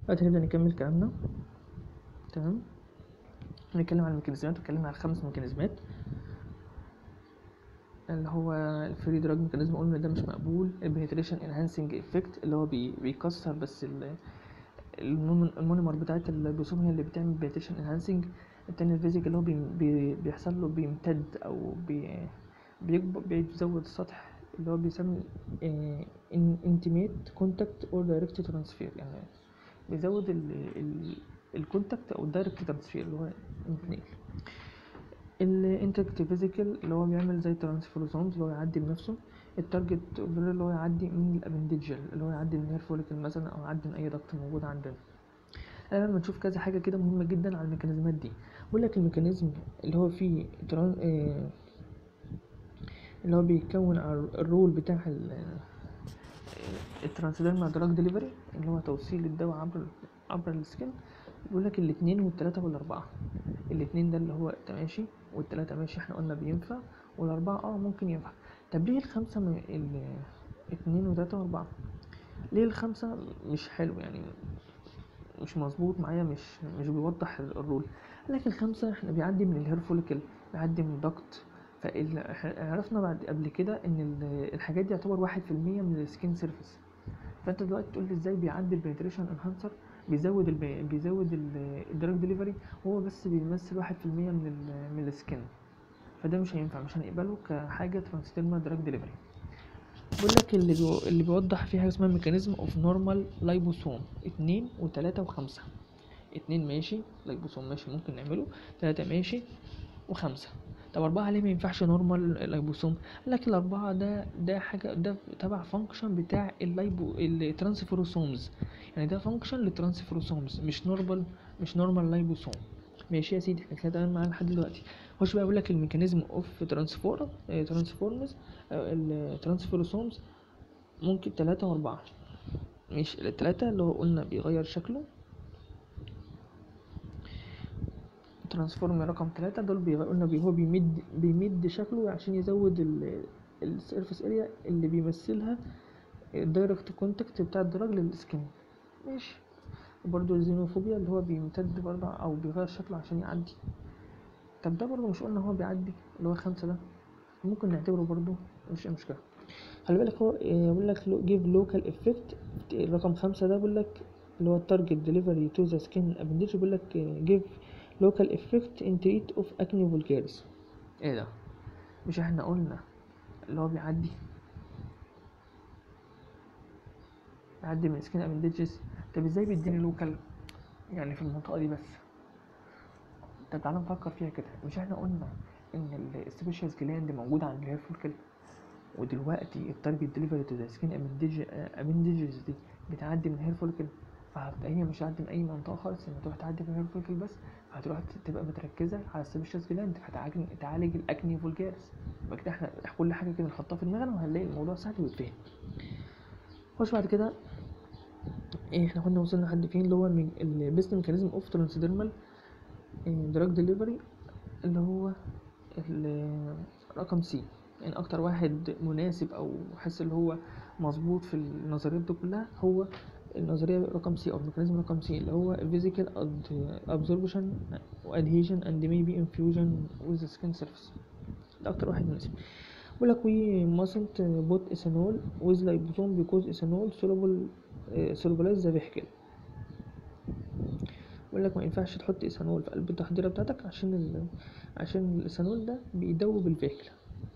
دلوقتي نبدأ نكمل كلامنا تمام هنتكلم عن الميكانيزمات واتكلمنا عن خمس ميكانيزمات اللي هو الفري دراج ميكانيزم قلنا ده مش مقبول البنتريشن انهانسنج افكت اللي هو بي بيكسر بس ال المون- المونيمر بتاعت الجسوم هي اللي بتعمل بنتريشن انهانسنج التاني الفيزيك اللي هو بي بي بيحصل له بيمتد او بي بيكبر بيزود السطح اللي هو بيسمي انتيميت كونتاكت اور دايركت ترانسفير يعني بيزود الكونتاكت او الدايركت ترانسفير اللي هو انتقال الانتكت فيزيكال اللي هو بيعمل زي ترانسفيرزونز اللي هو يعدي بنفسه التارجت اللي هو يعدي من الابندجل اللي هو يعدي من الهير فوليكل مثلا او يعدي من اي ضغط موجود عندنا انا لما نشوف كذا حاجه كده مهمه جدا على الميكانيزمات دي بقول لك الميكانيزم اللي هو فيه تران... آه، اللي هو بيكون على الرول بتاع الترانسديرما دراج ديليفري اللي هو توصيل الدواء عبر عبر السكن بيقول لك الاثنين والثلاثه والاربعه الاثنين ده اللي هو ماشي والثلاثه ماشي احنا قلنا بينفع والاربعه اه ممكن ينفع طب ليه الخمسه م... الاثنين وثلاثه واربعه ليه الخمسه مش حلو يعني مش مظبوط معايا مش مش بيوضح الرول لكن الخمسه احنا بيعدي من الهير فوليكل بيعدي من الدكت فعرفنا بعد قبل كده ان ال- الحاجات دي يعتبر واحد في المية من السكين سيرفيس فانت دلوقتي تقول لي ازاي بيعدي البنتريشن انهانسر بيزود ال بيزود الدراج ديليفري وهو بس بيمثل واحد في المية من ال من السكين فده مش هينفع مش هنقبله كحاجه ترانسديرما دراج ديليفري بيقول لك اللي بيو... اللي بيوضح فيه حاجه اسمها ميكانيزم اوف نورمال لايبوسوم اتنين وتلاتة وخمسة اتنين ماشي لايبوسوم ماشي ممكن نعمله تلاتة ماشي وخمسة طب أربعة ليه ما ينفعش نورمال لايبوسوم قال لك الأربعة ده ده حاجة ده تبع فانكشن بتاع اللايبو الترانسفيروسومز يعني ده فانكشن للترانسفيروسومز مش نورمال مش نورمال لايبوسوم ماشي يا سيدي احنا كده تمام معانا لحد دلوقتي خش بقى يقول لك الميكانيزم اوف ترانسفور ترانسفورمز الترانسفيروسومز ممكن تلاتة وأربعة مش التلاتة اللي هو قلنا بيغير شكله ترانسفورم رقم تلاتة دول بيغ- قلنا بي هو بيمد بيمد شكله عشان يزود السيرفيس اريا اللي بيمثلها الدايركت كونتاكت بتاع الدراج للسكين ماشي وبرضه الزينوفوبيا اللي هو بيمتد برضه او بيغير شكله عشان يعدي طب ده برضه مش قلنا هو بيعدي اللي هو خمسة ده ممكن نعتبره برضه مش مشكلة خلي بالك هو آه، بيقول لك جيف لوكال افكت رقم خمسة ده بيقول لك اللي هو التارجت ديليفري تو ذا سكين ابندج بيقول لك جيف لوكال افكت ان تريت اوف اكني فولجاريس ايه ده مش احنا قلنا اللي هو بيعدي بيعدي من سكين ابندجز طب ازاي بيديني لوكال يعني في المنطقة دي بس طب تعالى نفكر فيها كده مش احنا قلنا ان السبيشالز جلاند موجودة عند الهير فولكل ودلوقتي التارجت ديليفري تو ذا سكين ابندجز دي بتعدي من الهير فولكل فهي مش هتعدي من اي منطقه خالص هي تروح تعدي من الهير فولكل بس فهتروح تبقى متركزه على السبيشالز جلاند فتعالج تعالج الاكني فولجارس يبقى كده احنا كل حاجه كده نحطها في دماغنا وهنلاقي الموضوع سهل ويتفهم خش بعد كده ايه احنا كنا وصلنا لحد فين اللي هو البيست ميكانيزم اوف ترانسديرمال دراج ديليفري اللي هو ال- رقم سي يعني اكتر واحد مناسب او حاسس اللي هو مظبوط في النظريات دي كلها هو النظريه رقم سي او الميكانيزم رقم سي اللي هو physical ad- absorption adhesion and maybe infusion with the skin surface ده اكتر واحد مناسب بيقول لك we mustn't put ethanol with liposome because ethanol soluble uh, solubilize the vehicle بيقول لك ما ينفعش تحط ايثانول في قلب التحضيره بتاعتك عشان ال... عشان الايثانول ده بيدوب الفيكل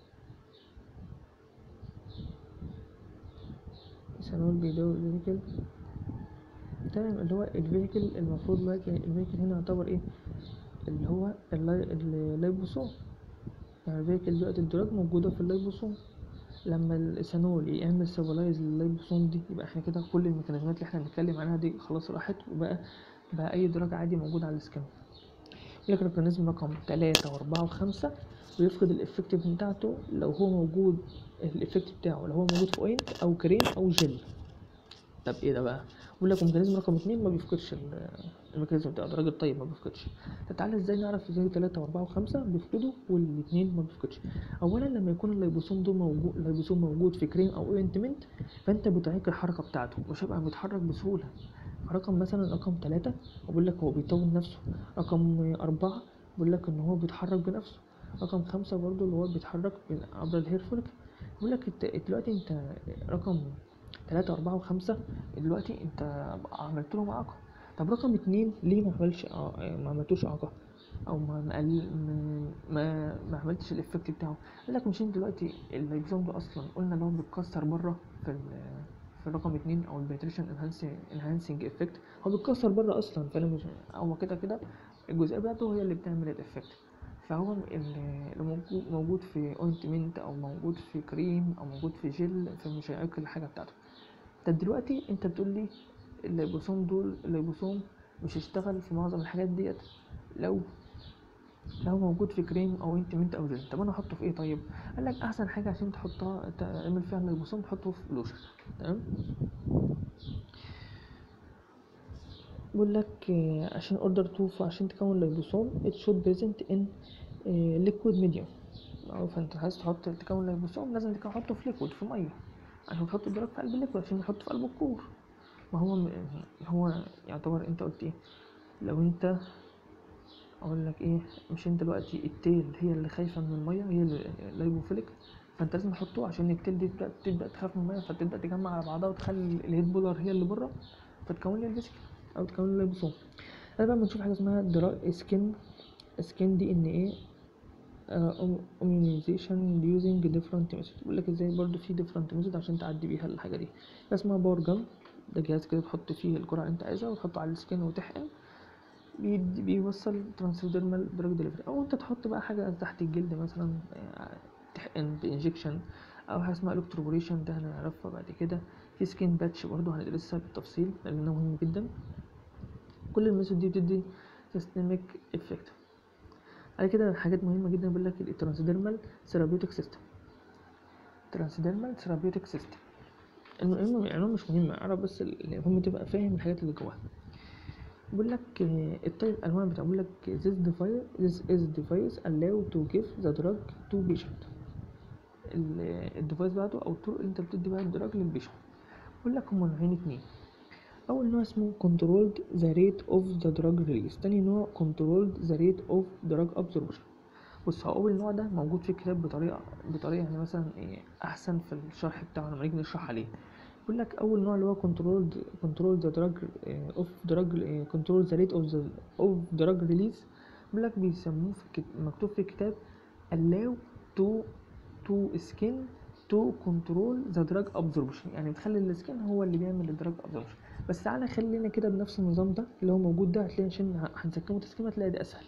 ايثانول بيدوب الفيكل تمام اللي هو الفيكل المفروض دلوقتي الفيكل هنا يعتبر ايه اللي هو اللاي- اللايبوسوم يعني الفيكل دلوقتي الدراج موجوده في اللايبوسوم لما الايثانول يعمل سيفلايز لللايبوسوم دي يبقى احنا كده كل الميكانيزمات اللي احنا بنتكلم عنها دي خلاص راحت وبقى بقى اي دراج عادي موجود على السكان يقولك الميكانيزم رقم تلاتة وأربعة وخمسة ويفقد الإفكتيف بتاعته لو هو موجود الإفكت بتاعه لو هو موجود في أوينت أو كريم أو جل طب ايه ده بقى بيقول لك الميكانيزم رقم اتنين ما بيفقدش ال- الميكانيزم بتاعه ده راجل طيب ما بيفقدش طب تعالى ازاي نعرف ازاي تلاتة وأربعة وخمسة بيفقدوا والاتنين ما بيفقدش أولا لما يكون اللايبوسوم ده موجود اللايبوسوم موجود في كريم أو اوينتمنت فأنت بتعيق الحركة بتاعته مش هيبقى بيتحرك بسهولة رقم مثلا رقم تلاتة بقول لك هو بيطول نفسه رقم أربعة بقول لك إن هو بيتحرك بنفسه رقم خمسة برضو اللي هو بيتحرك بين- عبر الهير فوليك بقول لك انت دلوقتي انت رقم تلاتة أربعة وخمسة دلوقتي انت عملت لهم إعاقة طب رقم اتنين ليه ما عملش إع- ما عملتوش إعاقة أو ما ما قل- ما ما, ما عملتش الإفكت بتاعه قال لك مش انت دلوقتي اللايبوزوم ده أصلا قلنا اللي هو بيتكسر بره في ال في رقم اتنين او البنتريشن انهانسنج افكت هو بيتكسر بره اصلا فانا مش هو كده كده الجزئيه بتاعته هي اللي بتعمل الافكت فهو اللي اللي موجود موجود في اوينتمنت او موجود في كريم او موجود في جل فمش هياكل الحاجه بتاعته طب دلوقتي انت بتقول لي الليبوسوم دول الليبوسوم مش هيشتغل في معظم الحاجات ديت لو لو موجود في كريم او اوينتمنت او جل طب انا احطه في ايه طيب قال لك احسن حاجه عشان تحطها تعمل فيها الليبوسوم تحطه في لوشن تمام بيقول لك آه، عشان اوردر تو عشان تكون ليبوسوم it should present in آه، liquid medium أو فانت عايز تحط تكون ليبوسوم لازم تحطه في ليكويد في ميه عشان تحط الدرج في قلب الليكويد عشان يحطه في قلب الكور ما هو م- هو يعتبر انت قلت ايه لو انت اقول لك ايه مش انت دلوقتي التيل هي اللي خايفه من الميه هي اللي لايبوفيليك فانت لازم تحطه عشان التيل دي تبدا تبدا تخاف من الميه فتبدا تجمع على بعضها وتخلي الهيد بولر هي اللي بره فتكون لي الفيسيكل او تكون لي الليبوسوم انا بقى بنشوف حاجه اسمها درا سكين سكين دي ان ايه اميونيزيشن يوزنج ديفرنت ميثود بيقول لك ازاي برضو في ديفرنت ميثود عشان تعدي بيها الحاجه دي حاجة اسمها باور جن ده جهاز كده تحط فيه الجرعه اللي انت عايزها وتحطه على السكين وتحقن بيدي بيوصل ترانسديرمال دراج ديليفري او انت تحط بقى حاجه تحت الجلد مثلا آه، تحقن بانجكشن او حاجه اسمها الكتروبوريشن ده هنعرفها بعد كده في سكين باتش برضو هندرسها بالتفصيل لانه مهم جدا كل الميثود دي بتدي سيستميك افكت بعد كده حاجات مهمه جدا بيقول لك الترانسديرمال ثيرابيوتيك سيستم ترانسديرمال ثيرابيوتيك سيستم المهم يعني مش مهم اعرف بس المهم تبقى فاهم الحاجات اللي جواها بيقول لك آه، الطيب الالوان بتاع بيقول لك this device this is device allow to give the drug to patient ال- الديفايس بتاعته او الطرق اللي انت بتدي بيها الدراج للبيشنت بيقول لك هما نوعين اتنين اول نوع اسمه controlled the rate of the drug release تاني نوع controlled the rate of drug absorption بص هو اول نوع ده موجود في الكتاب بطريقه بطريقه يعني مثلا إيه احسن في الشرح بتاعه لما نيجي نشرح عليه بيقول لك اول نوع اللي هو controlled control the drug آه، of drug آه، control the rate of the of drug release بيقول لك بيسموه في الكت... مكتوب في الكتاب allow to to skin to control the drug absorption يعني بتخلي السكين هو اللي بيعمل الدراج absorption بس تعالى خلينا كده بنفس النظام ده اللي هو موجود ده هتلاقي عشان ه- هنسكمه تسكيمه هتلاقي ده اسهل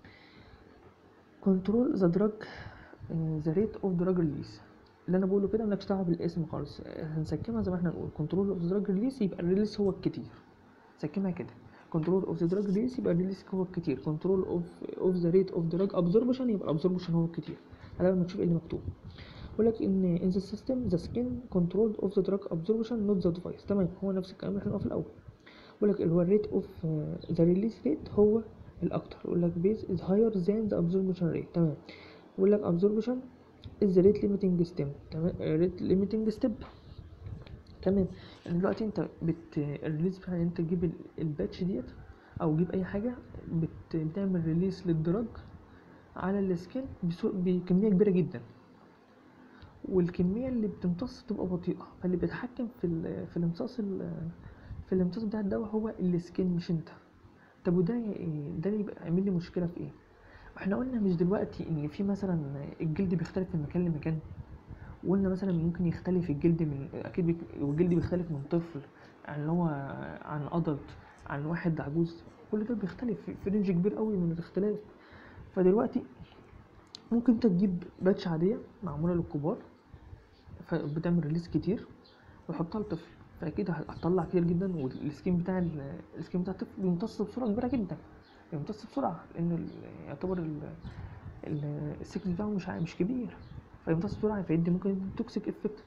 كنترول ذا دراج ذا ريت اوف دراج ريليس اللي انا بقوله كده مالكش دعوه بالاسم خالص آه، هنسكمها زي ما احنا نقول كنترول اوف ذا دراج ريليس يبقى الريليس هو الكتير سكمها كده كنترول اوف ذا دراج ريليس يبقى الريليس هو الكتير كنترول اوف اوف ذا ريت اوف دراج ابزوربشن يبقى الابزوربشن هو الكتير على ما تشوف ايه اللي مكتوب بيقول لك ان in the system the skin controlled of the drug absorption not the device تمام هو نفس الكلام اللي احنا قلناه في الاول بيقول لك اللي هو الريت اوف ذا ريليس ريت هو الاكتر يقول لك base is higher than the absorption rate تمام بيقول لك absorption is the rate limiting step تمام rate limiting step تمام يعني دلوقتي انت بت الريليز بتاع انت تجيب ال- الباتش ديت او تجيب اي حاجه بت... بتعمل ريليس للدرج على السكين بسو... بكميه كبيره جدا والكميه اللي بتمتص تبقى بطيئه فاللي بيتحكم في ال... في الامتصاص ال... في الامتصاص بتاع الدواء هو السكين مش انت طب وده ي- ده يبقى عامل لي مشكله في ايه احنا قلنا مش دلوقتي ان في مثلا الجلد بيختلف من مكان لمكان وقلنا مثلا ممكن يختلف الجلد من اكيد بيك... والجلد بيختلف من طفل عن اللي هو عن ادلت عن واحد عجوز كل ده بيختلف في- في رينج كبير قوي من الاختلاف فدلوقتي ممكن انت تجيب باتش عاديه معموله للكبار فبتعمل ريليز كتير وتحطها للطفل فاكيد هتطلع كتير جدا والسكين بتاع ال- السكين بتاع الطفل بيمتص بسرعه كبيره جدا بيمتص بسرعه لان ال- يعتبر ال- ال- السكن بتاعه مش ع- مش كبير فيمتص بسرعه فيدي ممكن توكسيك افكت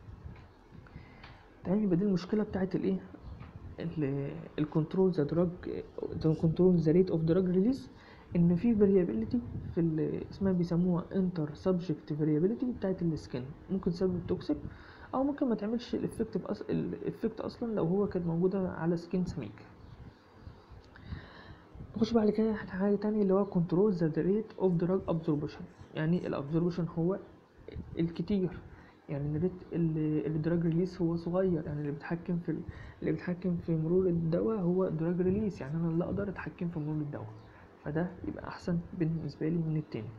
تمام يبقى دي المشكله بتاعت الايه الكنترول ذا دراج كنترول ذا ريت اوف دراج ريليز ان في فاريابيليتي في ال- اسمها بيسموها انتر سبجكت فاريابيليتي بتاعت السكن ممكن تسبب توكسيك او ممكن ما تعملش الافكت أص... الافكت اصلا لو هو كانت موجوده على سكين سميك نخش بعد كده حاجه تانية اللي هو كنترول ذا ريت اوف دراج ابزوربشن يعني الابزوربشن هو الكتير يعني الريت الدراج ريليس هو صغير يعني اللي بيتحكم في ال- اللي بيتحكم في مرور الدواء هو دراج ريليس يعني انا اللي اقدر اتحكم في مرور الدواء فده يبقى احسن بالنسبه لي من التاني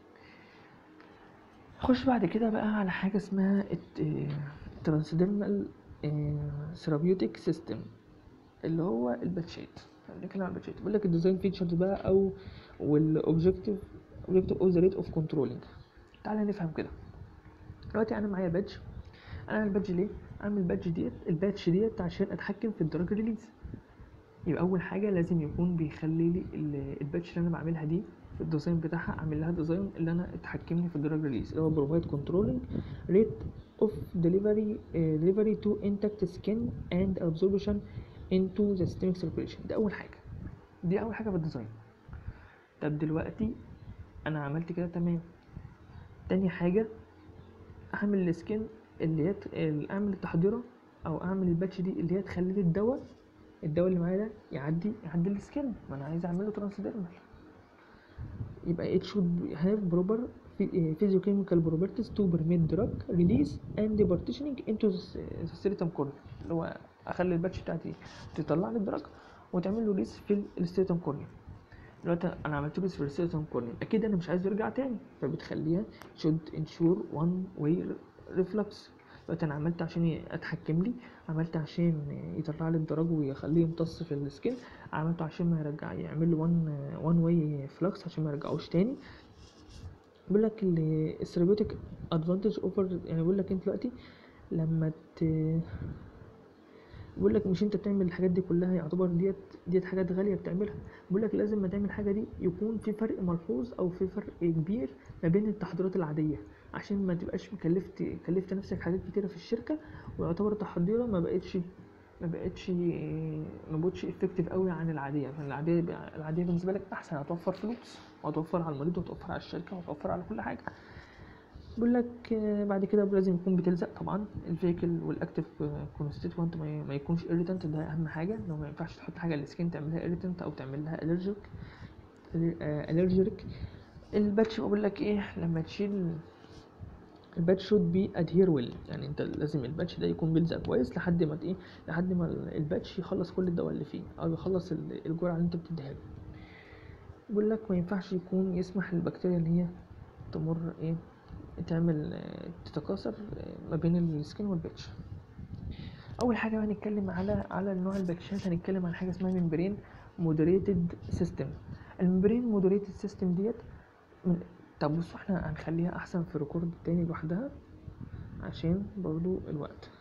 نخش بعد كده بقى على حاجه اسمها الترانسديرمال ثيرابيوتيك سيستم اللي هو الباتشات هنتكلم عن الباتشات بيقول لك الديزاين فيتشرز بقى او والاوبجكتيف اوبجكتيف اوف ذا ريت اوف كنترولينج تعالى نفهم كده دلوقتي انا معايا بادج انا اعمل بادج ليه اعمل البادج ديت البادج ديت عشان اتحكم في الدراج ريليز يبقى اول حاجه لازم يكون بيخلي لي ال- الباتش اللي انا بعملها دي في الديزاين بتاعها اعمل لها ديزاين اللي انا اتحكمني في الدراج ريليز اللي هو بروفايد كنترولينج ريت اوف ديليفري ديليفري تو انتاكت سكين اند ابزوربشن انتو ذا systemic circulation ده اول حاجه دي اول حاجه في الديزاين طب دلوقتي انا عملت كده تمام تاني حاجه اعمل السكين اللي هي ت- اعمل التحضيره او اعمل الباتش دي اللي هي تخلي لي الدواء الدواء اللي معايا ده يعدي يعدي السكين ما انا عايز اعمل له ترانسديرمال يبقى it should have proper phy- physiochemical properties to permit drug release and partitioning into the s- the striatum corneum اللي هو اخلي الباتش بتاعتي تطلع لي الدرج وتعمل له ريس في الستيتم كورنيوم دلوقتي انا عملت له ريس في الستيتم كورنيوم اكيد انا مش عايز يرجع تاني فبتخليها should ensure one way reflux دلوقتي انا عملت عشان اتحكم لي عملت عشان يطلع لي الدرج ويخليه يمتص في السكين عملته عشان ما يرجع يعمل له وان وان واي فلكس عشان ما يرجعوش تاني بيقول لك الثيرابيوتيك ادفانتج اوفر يعني بيقول لك انت دلوقتي لما ت بيقول لك مش انت بتعمل الحاجات دي كلها يعتبر ديت ديت حاجات غاليه بتعملها بيقول لك لازم ما تعمل الحاجه دي يكون في فرق ملحوظ او في فرق كبير ما بين التحضيرات العاديه عشان ما تبقاش مكلفت كلفت نفسك حاجات كتيره في الشركه ويعتبر التحضيره ما بقتش ما بقتش ما بقتش افكتيف قوي عن العاديه فالعاديه العاديه بالنسبه لك احسن هتوفر فلوس وهتوفر على المريض وهتوفر على الشركه وهتوفر على كل حاجه بيقول لك آه، بعد كده لازم يكون بتلزق طبعا الفيكل والاكتف كونستيتوانت ما ما يكونش irritant ده اهم حاجه لو ما ينفعش تحط حاجه السكين تعملها irritant او تعمل لها allergic allergic الباتش بقول لك ايه لما تشيل الباتش شود بي ادهير ويل يعني انت لازم الباتش ده يكون بيلزق كويس لحد ما ت- ايه لحد ما الباتش يخلص كل الدواء اللي فيه او يخلص ال- الجرعه اللي انت بتديها له بيقول لك ما ينفعش يكون يسمح للبكتيريا ان هي تمر ايه تعمل آه، تتكاثر آه، ما بين السكين والباتش اول حاجه بقى هنتكلم على على نوع الباتشات هنتكلم عن حاجه اسمها ممبرين مودريتد سيستم الممبرين مودريتد سيستم ديت من طب بصوا احنا هنخليها احسن في ريكورد تاني لوحدها عشان برضو الوقت